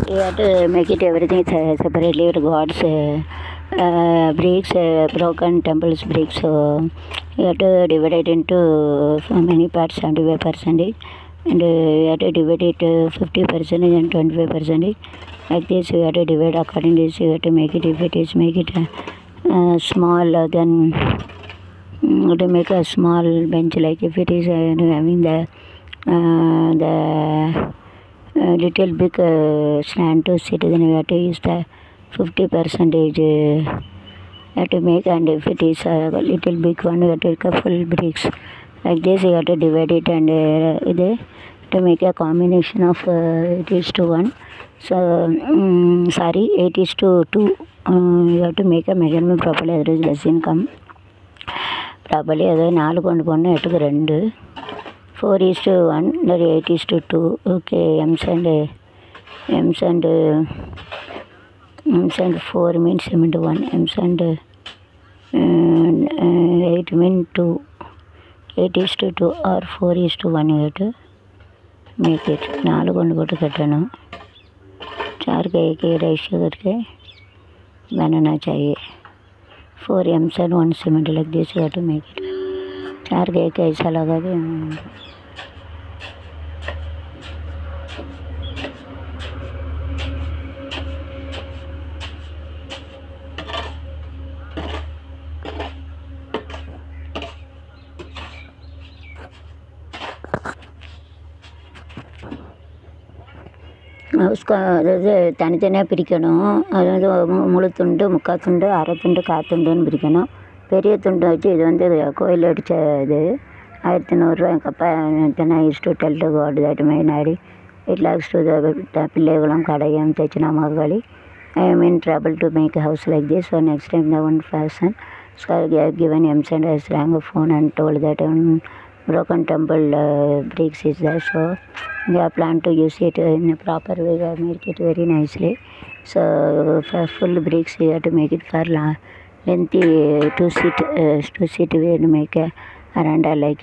you have to make it everything se- separately with gods uh, uh, bricks uh, broken temples bricks so you have to divide it into so many parts 75 percentage and uh, you have to divide it uh, 50 percentage and 25 percentage like this you have to divide according to this you have to make it if it is make it uh, uh, small uh, then mm, to make a small bench like if it is uh, having the uh, the uh, little big uh, stand to sit then we have to use the 50 percentage uh, have to make and if it is a little big one we have to take a full bricks like this you have to divide it and uh, இது to make a combination of uh, 8 is to 1 so um, sorry 8 is to 2 uh, you have to make a measurement properly otherwise doesn't come properly அதாவது நாலு கொண்டு போனால் எட்டுக்கு ரெண்டு four is to one இல்லை eight is to two okay ems and ems and ems and four means seven to one ems and eight mean two eight is to two or four is to one eight make it நாலு கொண்டு போட்டு கட்டணும் चार के एक ही ratio करके बनाना चाहिए four ems and one cement like this you to make it चार के एक ऐसा लगा कि हम्म, उसको அதாவது தனித்தனியாக பிரிக்கணும் அதாவது மு- முழு துண்டு முக்கால் துண்டு அரை துண்டு கால் துண்டுன்னு பிரிக்கணும் பெரிய துண்டு வச்சு இது வந்து கோயில் அடித்த இது ஆயிரத்தி நூறுரூவா எங்கள் அப்பா then I used to tell to God that my daddy it likes to the பிள்ளைகளும் கடையும் தைச்சினா மகளி I am in trouble to make a house like this so next time the one person so I have given M and I rang a phone and told that one broken temple uh, bricks is there so we have planned to use it in a proper way we have made it very nicely so for full bricks we have to make it for la- lengthy to sit uh, to sit way to make a veranda like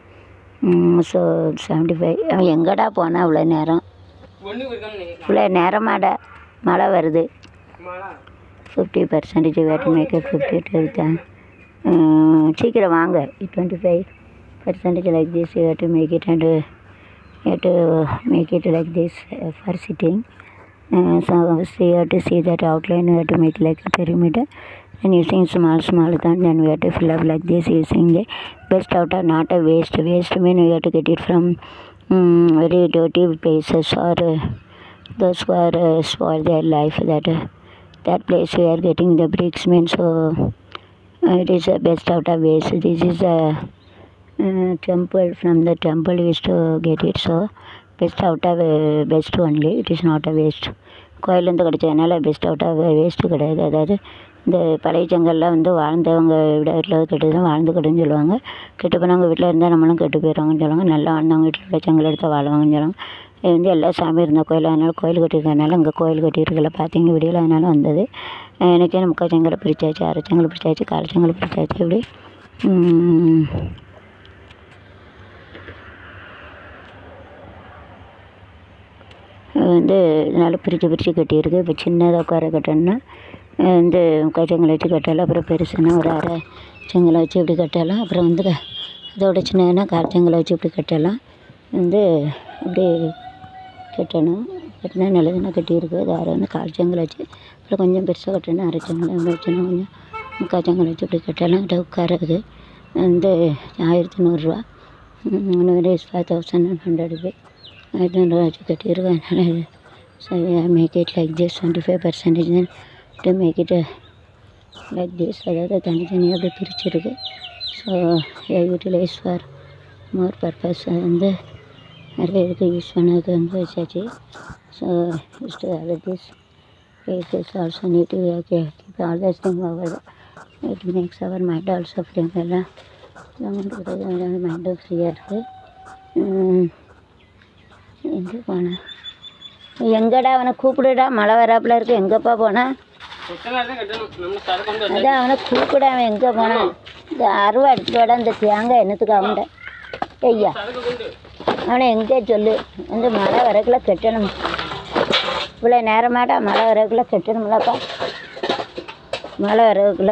so seventy five அவன் எங்கடா போனா இவ்வளோ நேரம் ஒன்றுக்கு இருக்கான்னு இவ்வளோ நேரமாடா மழை வருது மழை ஃபிஃப்டி பர்சன்டேஜ் வேட்டு மேக்கப் ஃபிஃப்டி எடுத்தேன் சீக்கிரம் வாங்க twenty five percentage like this you to make it and you to make it like this for sitting so you have to see that outline you have to make like a pyramid and using small small thorn then we have to fill up like this using the best out of not a waste waste mean we have to get it from um, very dirty places or uh, those who are uh, spoil their life that uh, that place we are getting the bricks means so uh, it is the best out of waste this is a uh, temple from the temple we used to get it so best out of uh, best only it is not a waste கோயிலேருந்து கிடைச்சதுனால best out of waste கிடையாது அதாவது இந்த பழைய செங்கல்லாம் வந்து வாழ்ந்தவங்க விட வீட்டில் கெட்டு தான் வாழ்ந்து கெட்டுன்னு சொல்லுவாங்க கெட்டு போனவங்க வீட்டில் இருந்தால் நம்மளும் கெட்டு போயிடுவாங்கன்னு சொல்லுவாங்க நல்லா வாழ்ந்தவங்க வீட்டில் உள்ள செங்கல் எடுத்து வாழ்வாங்கன்னு சொல்லுவாங்க இது வந்து எல்லா சாமி இருந்த கோயில் அதனால கோயில் கட்டியிருக்கனால இங்கே கோயில் கட்டியிருக்கல பார்த்தீங்க வீடியோவில் அதனால வந்தது எனக்கே முக்கால் செங்கலை பிரிச்சாச்சு அரை செங்கல் பிரிச்சாச்சு கால் செங்கல் பிரிச்சாச்சு இப்படி உம், வந்து இதனால் பிரித்து பிரித்து கட்டியிருக்கு இப்போ சின்னதாக உட்கார கட்டணும்னா அஹ் வந்து முக்கால் செங்கலை வச்சு கட்டலாம் அப்புறம் பெருசுன்னா ஒரு அரை செங்கலை வச்சு இப்படி கட்டலாம் அப்புறம் வந்து க- அதோட சின்னதுன்னா கால் செங்கலை வச்சு இப்படி கட்டலாம் வந்து இப்படி கட்டணும் கட்டினா நல்லதுன்னா கட்டியிருக்கு அது அரை வந்து கால் செங்கல் வச்சு அப்புறம் கொஞ்சம் பெருசாக கட்டணும் அரை செங்கல் அப்படி வச்சுன்னா கொஞ்சம் முக்கால் செங்கல் வச்சு இப்படி கட்டலாம் கிட்ட உட்காரது வந்து ஆயிரத்தி நூறுரூவா இன்னொரு ஃபைவ் தௌசண்ட் ஹண்ட்ரட் பே ஆயிரத்தி நூறுரூவா வச்சு கட்டியிருக்கேன் அதனால் இது so make it like this twenty five percentage தான் to make it like this அதாவது தனித்தனியாக அப்படி பிரிச்சிருக்கு so utilise for more purpose வந்து நிறைய இதுக்கு யூஸ் பண்ணதுக்கு வந்து வச்சாச்சு so use to have this it is also need to uh, keep keep all those things over it makes our mind also free எல்லாம் மைண்டும் ஃப்ரீயாக இருக்குது எங்கே போனேன் எங்கடா அவனை கூப்பிடுடா மழை வராப்புல இருக்கு எங்கப்பா போனான் கொத்தனார் தான் கட்டணும் நம்ம தர கொண்டு வந்தா அதான் அவனை கூப்பிட அவன் எங்கே போனான் இந்த அருவா எடுத்துட்டு வாடா இந்த தேங்காய் என்னத்துக்கு அவன்கிட்ட ஐயா தரக்கு கொண்டு அவனை எங்கே சொல்லு வந்து மழை வரக்குள்ள கட்டணும் இவ்வளோ நேரமாடா மழை வரக்குள்ள கட்டணும்லப்பா மழை வரக்குள்ள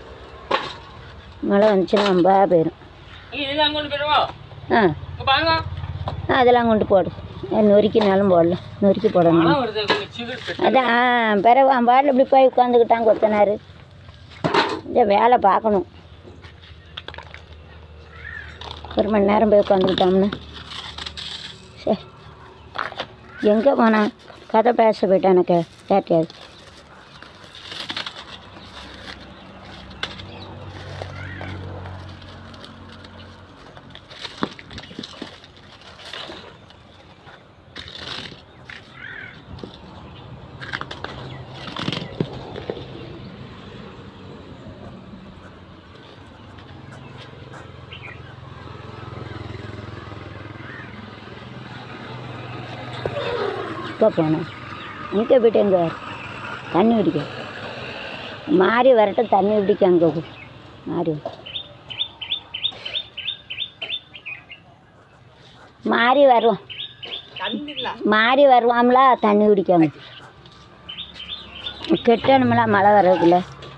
மழை வந்துச்சுன்னா ரொம்ப போயிடும் இங்க இதெல்லாம் கொண்டு போயிடுவா ஆ இங்க பாருங்க ஆ, அதெல்லாம் கொண்டு போடு அது நொறுக்கினாலும் போடலாம் நொறுக்கி போடணும் மழை வருது கொஞ்சம் சீக்கிரம் கட்டு அதான் ஆ பிறகு அவன் பாட்டில் இப்படி போய் உட்காந்துக்கிட்டான் கொத்தனார் இந்த வேலை பார்க்கணும் ஒரு மணி நேரம் போய் உட்காந்துக்கிட்டோம்னு சரி எங்கே போனான் கதை பேச போயிட்டான் எனக்கு கேட்டியாது இப்போ போனேன் இங்கே போயிட்டு எங்கே தண்ணி குடிக்க மாறி வரட்டும் தண்ணி குடிக்க அங்கே போ. மாறி வர. மாறி வருவான் மாறி வருவாம்ல தண்ணி குடிக்காம கெட்டணும்ல மழை வர்றதுக்குள்ள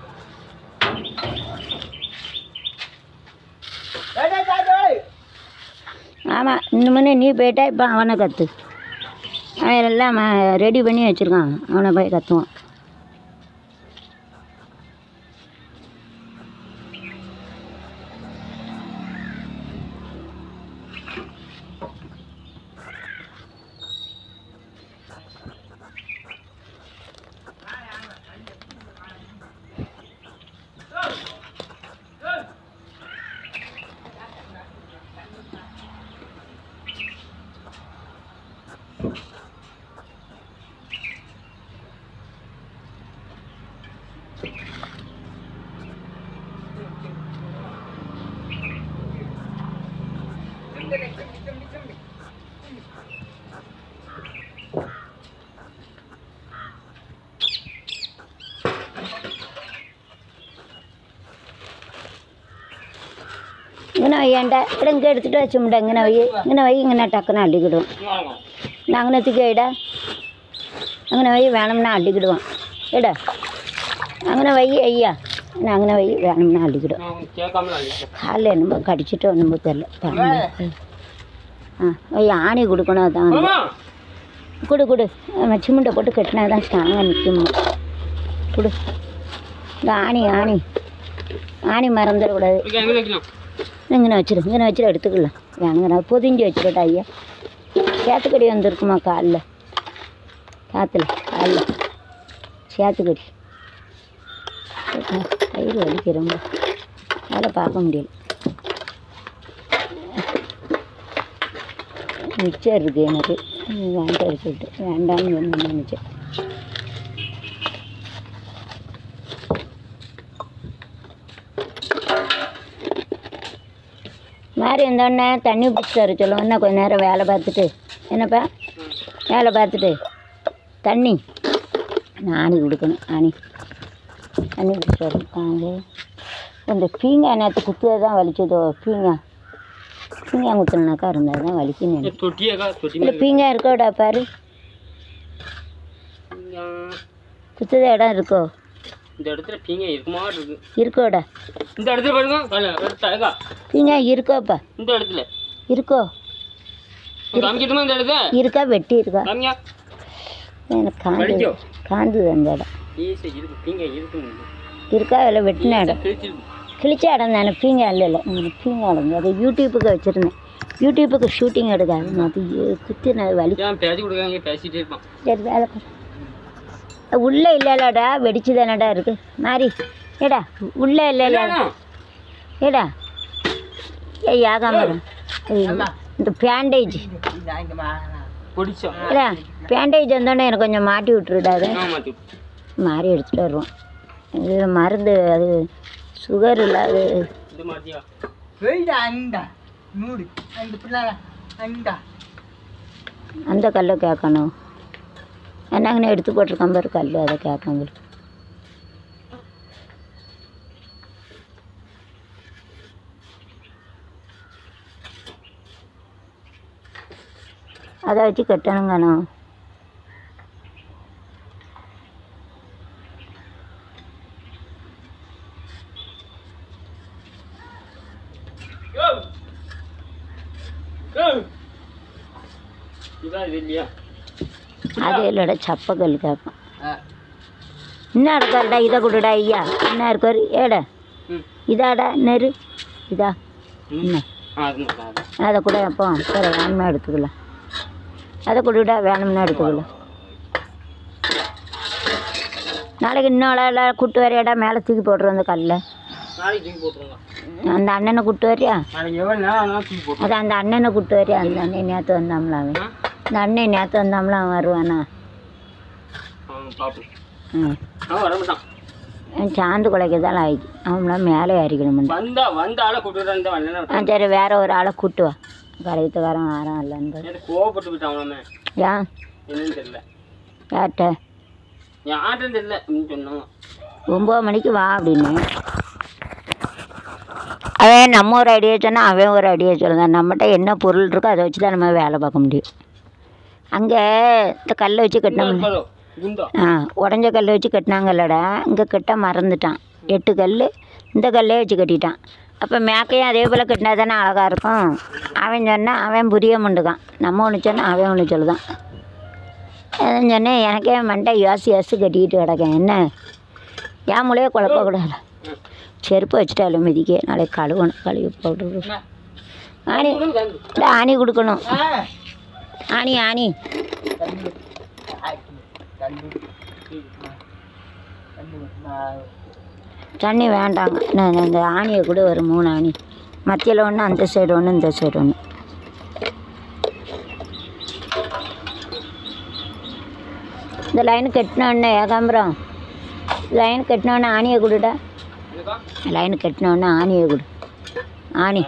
ஆமாம் இன்னும் நீ போயிட்டா இப்போ அவனை கற்று அவன் எல்லாம் ரெடி பண்ணி வச்சுருக்கான் அவனை போய் கற்றுவான் இங்கே வையண்டா ഇവിടെ இங்கே எடுத்துகிட்டு வச்சுமுடா இங்கே வை இங்கே வை இங்கே டக்குன்னு அள்ளிக்கிடுவோம் இங்க வாங்க நான் அங்கே தூக்கிடா அங்கே வை வேணும்னா அள்ளிக்கிடுவான் எடா அங்கே வை ஐயா நான் அங்கே வை வேணும்னா அள்ளிக்கிடுவோம் நான் கேட்காம அழிக்கிறேன் காலில் என்னமோ கடிச்சிட்டு ஒன்றுமோ தெரில பாருங்க. ஆ வை ஆணி கொடுக்கணும் அதான் வந்து. மாமா கொடு கொடு நம்ம சிமெண்ட்டை போட்டு கட்டினா தான் ஸ்ட்ராங்காக நிற்கும் கொடு இந்த ஆணி ஆணி ஆணி மறந்துடக்கூடாது இங்க எங்க வைக்கணும் இங்கே வச்சிரு இங்கே வச்சிரு எடுத்துக்கலாம் வேணுங்கிற பொதிஞ்சு வச்சுருட்டா ஐயா சேத்துக்கடி வந்திருக்குமா காலில் காற்றுல காலில் சேத்துக்கடி கயிறு வலிக்கு ரொம்ப வேலை பார்க்க முடியல மிச்சம் இருக்குது எனக்கு இது வேண்டாம் சொல்லிட்டு வேண்டாம்னு ஒன்று நினச்சேன் மாறி வந்தோடனே தண்ணி பிடிச்சி தர சொல்லுவோம் இன்னும் கொஞ்ச நேரம் வேலை பார்த்துட்டு என்னப்பா வேலை பார்த்துட்டு தண்ணி ஆணி கொடுக்கணும் ஆணி தண்ணி பிடிச்சி வரும் வாங்க இந்த பீங்காய் நேற்று குத்துறது தான் வலிச்சதோ பீங்காய் பீங்காய் குத்துனாக்கா இருந்தால் தான் வலிக்குன்னு இந்த நினைக்கிறேன். தொட்டியாக்கா தொட்டி இந்த மாதிரி பீங்காய் இருக்கோடா பாரு இங்க குத்துத இடம் இருக்கோ இந்த இடத்துல பீங்க இருக்குமா இருக்கு இருக்கோடா இந்த இடத்துல பாருங்க கால எடுத்தாக்கா பீங்காய் இருக்கோப்பா இந்த இடத்துல இருக்கோ காமிக்கட்டுமா இந்த இடத்த இருக்கா வெட்டி இருக்கா காமியா எனக்கு காந்து வலிக்கோ? காந்துது அந்த இடம் ஈஸி இருக்கு பீங்க இருக்கு இருக்கா அதில் வெட்டின இடம் கிழிச்சிருக்கு கிழிச்ச இடம் தானே பீங்க இல்லை இல்லை எனக்கு பீங்க இடம் அது யூடியூப்புக்கு வச்சுருந்தேன் யூடியூப்புக்கு ஷூட்டிங் எடுக்காது அது ஏ- குத்தி நான் வலி ஏன் பேசி கொடுக்காங்க பேசிட்டே இருப்பான் சரி வேலை பாரு. உள்ளே இல்லைல்லடா வெடிச்சு தானடா இருக்கு மாறி ஏடா உள்ளே இல்லைல்ல ஏடா ஏய் யாகாமரம் இந்த பேண்டேஜ் பிடிச்சோம் ஏடா பேண்டேஜ் வந்தோடனே எனக்கு கொஞ்சம் மாட்டி விட்டுருடா அதை ஆ மாற்றி மாறி எடுத்துகிட்டு வருவோம் இது மருந்து அது சுகர் இல்லாத இது மாற்றியா அந்த கல்லை கேட்கணும் என்னங்கன்னு எடுத்து போட்டிருக்கான் பாரு கல் அதை கேட்கணும் அதை வச்சு கட்டணுங்கண்ணா யோ யோ இதான் இது இல்லையா அது இல்லைடா சப்பக்கல் கேட்பான் என்ன இருக்காருடா இதை கொடுடா ஐயா என்ன இருக்காரு ஏடா ம் இதாடா நெரு இதா என்ன ஆ அது நல்லா இருக்கு. அதை கூட எப்போ சரி வேணுமா எடுத்துக்கலாம் அதை கொடுடா வேணும்னா எடுத்துக்கலாம் நாளைக்கு இன்னொரு கூட்டு வரையாடா மேலே தூக்கி போட்டுரு அந்த கல்லை நாளைக்கு தூக்கி போட்டுருங்க அந்த அண்ணனை கூட்டு வரியா நாளைக்கு எவ்வளோ நேரம் ஆனாலும் தூக்கி போட்டுருங்க அது அந்த அண்ணனை கூட்டு வரியா அந்த அண்ணன் நேற்று வந்தாம்ல அவன் ஆ அந்த அண்ணன் நேற்று வந்தாம்ல அவன் வருவானா அவன் பார்ப்போம் ம் அவன் வர மாட்டான் அவன் சாந்து குலைக்க தான் ஆயிடுச்சு அவன்லாம் மேலே ஏறிக்கணும் வந்தா வந்த ஆளை கூப்பிட்டு வந்தா வரலன்னா ஆ சரி வேற ஒரு ஆளை கூட்டு வா கரையத்துக்காரன் வாரம் இல்லைன்னு நேற்று கோவப்பட்டு போயிட்டான் அவனே ஏன் என்னன்னு தெரியல யார்கிட்ட யார்ட்டும் தெரியல அப்படின்னு சொன்னான் ஒம்பது மணிக்கு வா அப்படின்னு அவன் நம்ம ஒரு ஐடியா சொன்னால் அவன் ஒரு ஐடியா சொல்லுதான் நம்மகிட்ட என்ன பொருள் இருக்கோ அதை வச்சு தான் நம்ம வேலை பார்க்க முடியும் அங்கே இந்த கல்லை வச்சு கட்டினோம் இருப்பாரோ குண்டா ஆ உடஞ்ச கல்லை வச்சு கட்டினாங்கல்லடா இங்கே கட்ட மறந்துட்டான் எட்டு கல் இந்த கல்லே வச்சு கட்டிட்டான் அப்போ மேக்கையும் அதே போல் கட்டினா தானே அழகாக இருக்கும் அவன் சொன்னான் அவன் புரிய மாட்டுக்கான் நம்ம ஒன்று சொன்னால் அவன் ஒன்று சொல்லுதான் அதான் சொன்னேன் எனக்கே மண்டை யோசி யோசி கட்டிக்கிட்டு கிடக்கேன் என்ன என் மூலையே குழப்பக்கூடாது செருப்பு வச்சுட்டாலும் மிதிக்க நாளைக்கு கழுவணும் கழுவி போட்டு ஆணி இல்லை ஆணி கொடுக்கணும் ஆணி ஆணி தண்ணி வேண்டாங்க நான் இந்த ஆணியை கூட ஒரு மூணு ஆணி மத்தியில் ஒன்று அந்த சைடு ஒன்று இந்த சைடு ஒன்று இந்த லைன் கட்டினோடனே ஏகாம்பரம் லைன் கட்டினோடனே ஆணியை கொடுடா எனக்கா லைன் கட்டினோடனே ஆணியை கொடு ஆணி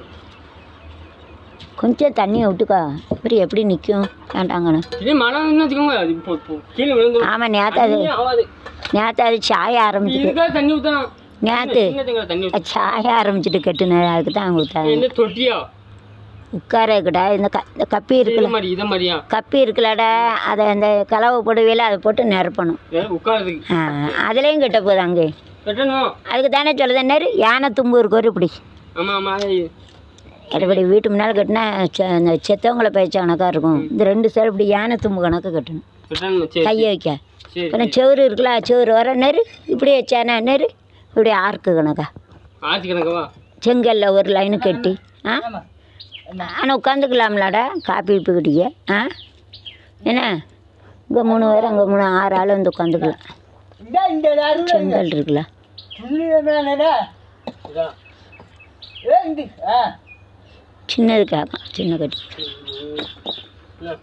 கொஞ்சம் தண்ணியை விட்டுக்கா அப்புறம் எப்படி நிற்கும் வேண்டாங்கண்ணா இதே மழை வந்து வச்சுக்கோங்க அது இப்போ இப்போ கீழே விழுந்துரும் ஆமாம் நேற்று அது தண்ணியே ஆகாது நேற்று அது சாய ஆரம்பிச்சிட்டு இதுக்காக தண்ணி ஊற்றலாம் நேற்று சின்னதுங்க தண்ணி ஊத்த அது சாய ஆரம்பிச்சிட்டு கட்டுனேன் அதுக்கு தான் கொடுத்தாங்க என்ன தொட்டியா உட்கார இருக்கடா இந்த க இந்த கப்பி இதை இருக்குல்ல மாதிரி இதை மாதிரியா கப்பி இருக்குல்லடா அதை அந்த கலவை போடுவையில் அதை போட்டு நிரப்பணும் ஏதாவது உட்காரதுக்கு ஆ, அதுலேயும் கெட்ட போகுது அங்கே கட்டணும் அதுக்கு தானே சொல்லுது நேரு யானை தும்பு இருக்கு ஒரு இப்படி ஆமாம் ஆமாம் இப்படி வீட்டு முன்னால் கட்டினா செ- இந்த செத்தவங்களை பேச்ச கணக்காக இருக்கும் இந்த ரெண்டு சைடு இப்படி யானை தும்பு கணக்கு கட்டணும் கட்டணும் சரி கையை வைக்க சரி அப்புறம் செவுரு இருக்குல்ல செவுரு வர நெரு இப்படி வச்சானே நெரு இப்படி ஆர்க்கு கணக்கா ஆச்சு கணக்கவா செங்கல்ல ஒரு லைனு கட்டி ஆ ஆனால் உட்காந்துக்கலாம்லடா காப்பி இப்புக்கிட்டிங்க ஆ என்ன இங்கே மூணு பேர் அங்கே மூணு ஆறு ஆள் வந்து உட்காந்துக்கலாம் செங்கல் இருக்குல்ல இதான் சின்னது கேட்கும் சின்ன கட்டி இல்லை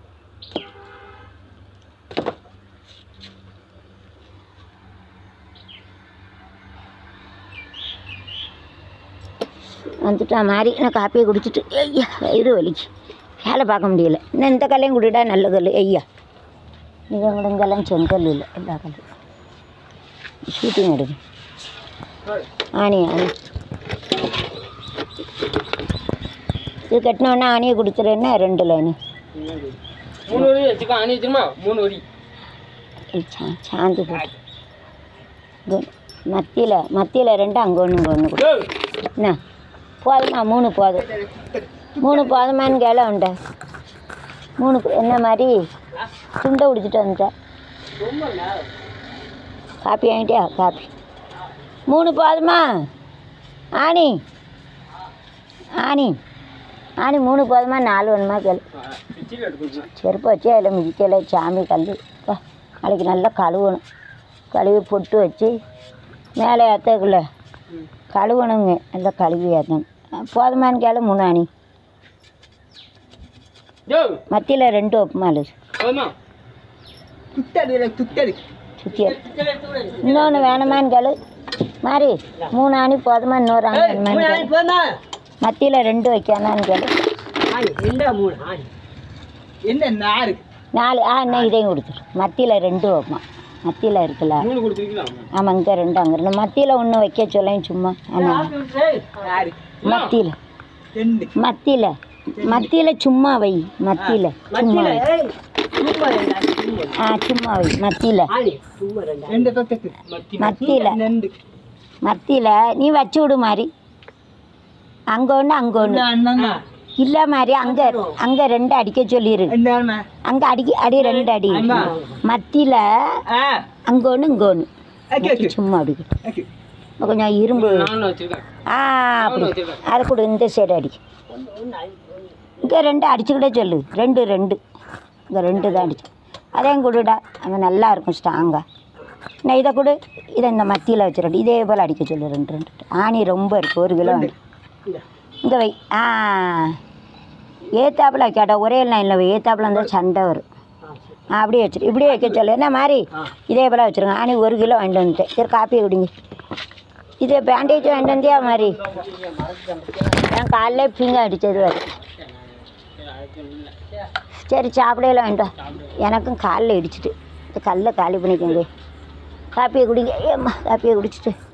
வந்துட்டா மாதிரி நான் காப்பியை குடிச்சிட்டு ஐயா வயிறு வலிக்கு வேலை பார்க்க முடியல இன்னும் இந்த கல்லையும் குடிடா நல்ல கல் ஐயா நீங்கள் இங்கெல்லாம் செங்கல் இல்லை எல்லா கல்லும் ஷூட்டிங் எடுக்கு ஆணி ஆணி இது கட்டினோன்னா ஆணியை குடிச்சிடன்னா ரெண்டு லைனு மூணு வரி வச்சுக்கோ அணி வச்சிருமா மூணு வரி சா சாந்து போட்டு இங்க மத்தியில் மத்தியில் ரெண்டு அங்கே ஒன்று இங்கே ஒன்று கொடு ஏய், என்ன போதுமா மூணு போதும் மூணு போதுமான்னு கேள உண்ட மூணு போ- என்ன மாதிரி துண்டை குடிச்சிட்டு வந்துட்டேன் ரொம்ப நேரம் காப்பி வாங்கிட்டியா காப்பி மூணு போதுமா ஆணி ஆணி ஆணி மூணு போதுமா நாலு வேணுமா கேளு பிச்சில் எடுக்கணும் செருப்பு வச்சு அதில் மிதிக்கல சாமி கல் பா, நாளைக்கு நல்லா கழுவணும் கழுவி பொட்டு வச்சு மேலே ஏற்றக்குள்ள கழுவணுங்க நல்லா கழுவி ஏற்றணும் போதுமான்னு கேளு மூணு அணி யோ மத்தியில் ரெண்டு ஒப்புமாலு போதுமா சுற்றி இன்னொன்று வேணுமான்னு கேளு மாறி மூணு அணி போதுமா இன்னொரு அணி வேணுமான்னு கேளு மத்தியில் ரெண்டு வைக்கணும்னு கேளு நாலு ஆ இன்னும் இதையும் கொடுத்துரு மத்தியில் ரெண்டு வைப்போம் மத்தியில் இருக்குல்ல மூணு கொடுத்துருக்கலாம் ஆமாம் இங்கே ரெண்டு அங்கே ரெண்டு மத்தியில் ஒன்று வைக்க சொல்லேன் சும்மா ஆமாம் மத்தியில் மத்தியில் மத்தியில் சும்மா வை மத்தியில் சும்மா வை ஆ சும்மா வை மத்தியில் மத்தி மத்தியில் மத்தியில் நீ வச்சு விடு மாதிரி அங்கே ஒன்று அங்கே ஒன்று அண்ணா இல்லை மாதிரி அங்கே அங்கே ரெண்டு அடிக்க சொல்லிடு என்ன அங்கே அடிக்க அடி ரெண்டு அடி மத்தியில் ஆ அங்கே ஒன்று இங்கே ஒன்று ஓகே ஓகே சும்மா அடிக்க ஓகே கொஞ்சம் இரும்பு நானும் வச்சிருக்கேன் ஆ அப்படி அதை கொடு இந்த சைடு அடி இங்கே ரெண்டு அடிச்சுக்கிட்டே சொல்லு ரெண்டு ரெண்டு இங்கே ரெண்டு தான் அடிச்சு அதையும் கொடுடா அங்கே நல்லா இருக்கும் ஸ்ட்ராங்காக நான் இதை கொடு இதை இந்த மத்தியில் வச்சிடடி இதே போல் அடிக்க சொல்லு ரெண்டு ரெண்டு ஆணி ரொம்ப இருக்குது ஒரு கிலோ இங்கே வை ஆ ஏத்தாப்புல கேட்டா ஒரே லைனில் வை ஏத்தாப்புல இருந்தால் சண்டை வரும் ஆ அப்படியே வச்சிரு இப்படியே வைக்க சொல்லு என்ன மாதிரி இதே போல் வச்சுருங்க ஆணி ஒரு கிலோ வாங்கிட்டு வந்துட்டேன் சரி காப்பியை குடிங்க இது பேண்டேஜ் வாங்கிட்டு வந்தியா மாதிரி என் காலைல பிங்க அடித்தது வரை சரி சாப்பிடையில வேண்டாம் எனக்கும் காலில் இடிச்சிட்டு இந்த கல்லை காலி பண்ணிக்கோங்க காப்பியை குடிங்க ஏம்மா காப்பியை குடிச்சிட்டு